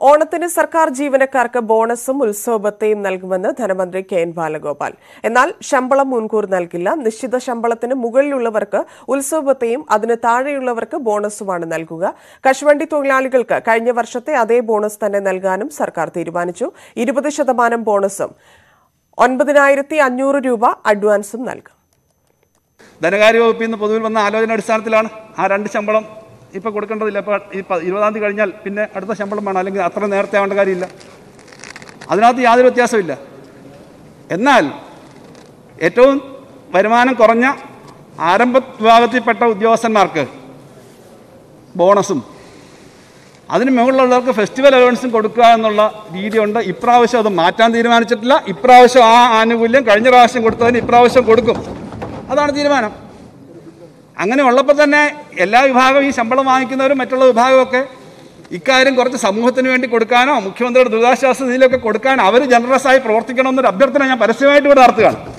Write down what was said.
ഓണത്തിന് സർക്കാർ ജീവനക്കാർക്ക് ബോണസും ഉത്സവബത്തയും നൽകുമെന്ന് ധനമന്ത്രി കെ എൻ ബാലഗോപാൽ എന്നാൽ ശമ്പളം മുൻകൂർ നൽകില്ല നിശ്ചിത ശമ്പളത്തിന് മുകളിലുള്ളവർക്ക് ഉത്സവബത്തയും അതിന് താഴെയുള്ളവർക്ക് ബോണസുമാണ് നൽകുക കശുവണ്ടി തൊഴിലാളികൾക്ക് കഴിഞ്ഞ വർഷത്തെ അതേ ബോണസ് തന്നെ നൽകാനും സർക്കാർ തീരുമാനിച്ചു ഇരുപത് ശതമാനം ബോണസും ഒൻപതിനായിരത്തി അഞ്ഞൂറ് രൂപ അഡ്വാൻസും നൽകും ധനകാര്യ വകുപ്പിൽ നിന്ന് പൊതുവിൽ വന്ന ആലോചന അടിസ്ഥാനത്തിലാണ് ആ രണ്ട് ശമ്പളം ഇപ്പോൾ കൊടുക്കേണ്ടതില്ല ഇപ്പോൾ ഈ പ- ഇരുപതാം തീയതി കഴിഞ്ഞാൽ പിന്നെ അടുത്ത ശമ്പളം വേണം അല്ലെങ്കിൽ അത്ര നേരത്തെ ആവേണ്ട കാര്യമില്ല അതിനകത്ത് യാതൊരു വ്യത്യാസമില്ല എന്നാൽ ഏറ്റവും വരുമാനം കുറഞ്ഞ ആരംഭ വിഭാഗത്തിൽപ്പെട്ട ഉദ്യോഗസ്ഥന്മാർക്ക് ബോണസും അതിന് മുകളിലുള്ളവർക്ക് ഫെസ്റ്റിവൽ അലവൻസും കൊടുക്കുക എന്നുള്ള രീതിയുണ്ട് ഇപ്രാവശ്യം അത് മാറ്റാൻ തീരുമാനിച്ചിട്ടില്ല ഇപ്രാവശ്യം ആ ആനുകൂല്യം കഴിഞ്ഞ പ്രാവശ്യം കൊടുത്തതിന് ഇപ്രാവശ്യം കൊടുക്കും അതാണ് തീരുമാനം അങ്ങനെ ഉള്ളപ്പോൾ തന്നെ എല്ലാ വിഭാഗവും ഈ ശമ്പളം വാങ്ങിക്കുന്നവരും മറ്റുള്ള വിഭാഗമൊക്കെ ഇക്കാര്യം കുറച്ച് സമൂഹത്തിന് വേണ്ടി കൊടുക്കാനോ മുഖ്യമന്ത്രിയുടെ ദുരിതാശ്വാസ നിധിയിലൊക്കെ കൊടുക്കാൻ അവർ ജനറസായി പ്രവർത്തിക്കണമെന്നൊരു അഭ്യർത്ഥന ഞാൻ പരസ്യമായിട്ട് ഇവിടെ നടത്തുകയാണ്